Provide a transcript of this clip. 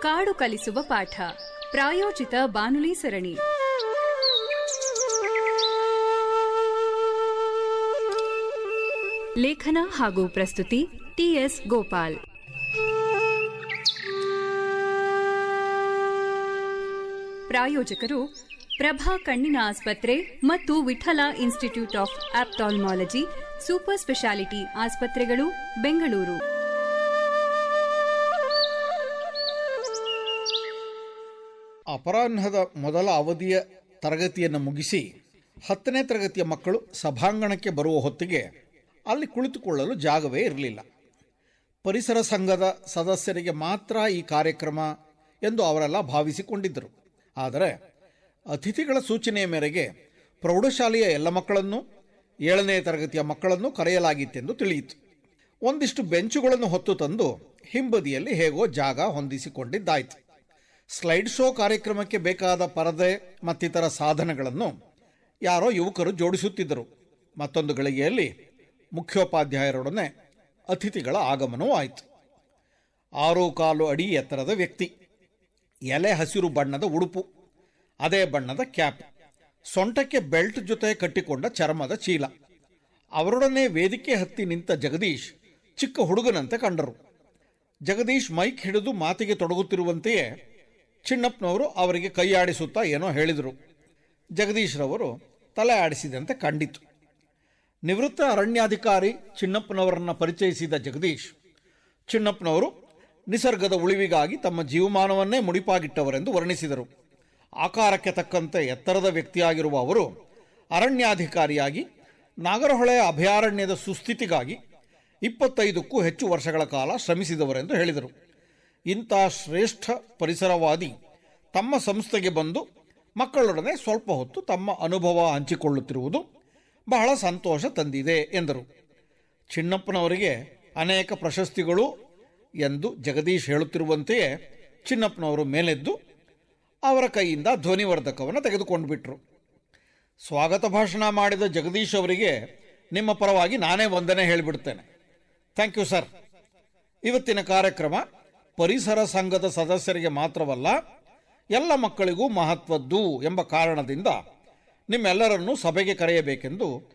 ಕಾಡು ಕಲಿಸುವ ಪಾಠ ಪ್ರಾಯೋಜಿತ ಬಾನುಲಿ ಸರಣಿ ಲೇಖನ ಹಾಗೂ ಪ್ರಸ್ತುತಿ ಟಿಎಸ್ ಗೋಪಾಲ್ ಪ್ರಾಯೋಜಕರು ಪ್ರಭಾ ಕಣ್ಣಿನ ಆಸ್ಪತ್ರೆ ಮತ್ತು Vittala institute of ophthalmology super speciality ಆಸ್ಪತ್ರೆಗಳು ಬೆಂಗಳೂರು ಅಪರಾಹ್ನದ ಮೊದಲ ಅವಧಿಯ ತರಗತಿಯನ್ನು ಮುಗಿಸಿ ಹತ್ತನೇ ತರಗತಿಯ ಮಕ್ಕಳು ಸಭಾಂಗಣಕ್ಕೆ ಬರುವ ಹೊತ್ತಿಗೆ ಅಲ್ಲಿ ಕುಳಿತುಕೊಳ್ಳಲು ಜಾಗವೇ ಇರಲಿಲ್ಲ ಪರಿಸರ ಸಂಘದ ಸದಸ್ಯರಿಗೆ ಮಾತ್ರ ಈ ಕಾರ್ಯಕ್ರಮ ಎಂದು ಅವರೆಲ್ಲ ಭಾವಿಸಿಕೊಂಡಿದ್ದರು ಆದರೆ ಅತಿಥಿಗಳ ಸೂಚನೆಯ ಮೇರೆಗೆ ಪ್ರೌಢಶಾಲೆಯ ಎಲ್ಲ ಮಕ್ಕಳನ್ನು ಏಳನೇ ತರಗತಿಯ ಮಕ್ಕಳನ್ನು ಕರೆಯಲಾಗಿತ್ತೆಂದು ತಿಳಿಯಿತು ಒಂದಿಷ್ಟು ಬೆಂಚುಗಳನ್ನು ಹೊತ್ತು ತಂದು ಹಿಂಬದಿಯಲ್ಲಿ ಹೇಗೋ ಜಾಗ ಹೊಂದಿಸಿಕೊಂಡಿದ್ದಾಯಿತು ಸ್ಲೈಡ್ ಶೋ ಕಾರ್ಯಕ್ರಮಕ್ಕೆ ಬೇಕಾದ ಪರದೆ ಮತ್ತಿತರ ಸಾಧನಗಳನ್ನು ಯಾರೋ ಯುವಕರು ಜೋಡಿಸುತ್ತಿದ್ದರು ಮತ್ತೊಂದು ಗಳಿಗೆಯಲ್ಲಿ ಮುಖ್ಯೋಪಾಧ್ಯಾಯರೊಡನೆ ಅತಿಥಿಗಳ ಆಗಮನವೂ ಆಯಿತು ಆರು ಕಾಲು ಅಡಿ ಎತ್ತರದ ವ್ಯಕ್ತಿ ಎಲೆ ಹಸಿರು ಬಣ್ಣದ ಉಡುಪು ಅದೇ ಬಣ್ಣದ ಕ್ಯಾಪ್ ಸೊಂಟಕ್ಕೆ ಬೆಲ್ಟ್ ಜೊತೆ ಕಟ್ಟಿಕೊಂಡ ಚರ್ಮದ ಚೀಲ ಅವರೊಡನೆ ವೇದಿಕೆ ಹತ್ತಿ ನಿಂತ ಜಗದೀಶ್ ಚಿಕ್ಕ ಹುಡುಗನಂತೆ ಕಂಡರು ಜಗದೀಶ್ ಮೈಕ್ ಹಿಡಿದು ಮಾತಿಗೆ ತೊಡಗುತ್ತಿರುವಂತೆಯೇ ಚಿನ್ನಪ್ಪನವರು ಅವರಿಗೆ ಕೈಯಾಡಿಸುತ್ತಾ ಏನೋ ಹೇಳಿದರು ಜಗದೀಶ್ರವರು ತಲೆ ಆಡಿಸಿದಂತೆ ಕಂಡಿತು ನಿವೃತ್ತ ಅರಣ್ಯಾಧಿಕಾರಿ ಚಿನ್ನಪ್ಪನವರನ್ನ ಪರಿಚಯಿಸಿದ ಜಗದೀಶ್ ಚಿನ್ನಪ್ಪನವರು ನಿಸರ್ಗದ ಉಳಿವಿಗಾಗಿ ತಮ್ಮ ಜೀವಮಾನವನ್ನೇ ಮುಡಿಪಾಗಿಟ್ಟವರೆಂದು ವರ್ಣಿಸಿದರು ಆಕಾರಕ್ಕೆ ತಕ್ಕಂತೆ ಎತ್ತರದ ವ್ಯಕ್ತಿಯಾಗಿರುವ ಅವರು ಅರಣ್ಯಾಧಿಕಾರಿಯಾಗಿ ನಾಗರಹೊಳೆ ಅಭಯಾರಣ್ಯದ ಸುಸ್ಥಿತಿಗಾಗಿ ಇಪ್ಪತ್ತೈದಕ್ಕೂ ಹೆಚ್ಚು ವರ್ಷಗಳ ಕಾಲ ಶ್ರಮಿಸಿದವರೆಂದು ಹೇಳಿದರು ಇಂಥ ಶ್ರೇಷ್ಠ ಪರಿಸರವಾದಿ ತಮ್ಮ ಸಂಸ್ಥೆಗೆ ಬಂದು ಮಕ್ಕಳೊಡನೆ ಸ್ವಲ್ಪ ಹೊತ್ತು ತಮ್ಮ ಅನುಭವ ಹಂಚಿಕೊಳ್ಳುತ್ತಿರುವುದು ಬಹಳ ಸಂತೋಷ ತಂದಿದೆ ಎಂದರು ಚಿನ್ನಪ್ಪನವರಿಗೆ ಅನೇಕ ಪ್ರಶಸ್ತಿಗಳು ಎಂದು ಜಗದೀಶ್ ಹೇಳುತ್ತಿರುವಂತೆಯೇ ಚಿನ್ನಪ್ಪನವರು ಮೇಲೆದ್ದು ಅವರ ಕೈಯಿಂದ ಧ್ವನಿವರ್ಧಕವನ್ನು ತೆಗೆದುಕೊಂಡು ಬಿಟ್ರು ಸ್ವಾಗತ ಭಾಷಣ ಮಾಡಿದ ಜಗದೀಶ್ ಅವರಿಗೆ ನಿಮ್ಮ ಪರವಾಗಿ ನಾನೇ ವಂದನೆ ಹೇಳಿಬಿಡ್ತೇನೆ ಥ್ಯಾಂಕ್ ಯು ಸರ್ ಇವತ್ತಿನ ಕಾರ್ಯಕ್ರಮ ಪರಿಸರ ಸಂಘದ ಸದಸ್ಯರಿಗೆ ಮಾತ್ರವಲ್ಲ ಎಲ್ಲ ಮಕ್ಕಳಿಗೂ ಮಹತ್ವದ್ದು ಎಂಬ ಕಾರಣದಿಂದ ನಿಮ್ಮೆಲ್ಲರನ್ನೂ ಸಭೆಗೆ ಕರೆಯಬೇಕೆಂದು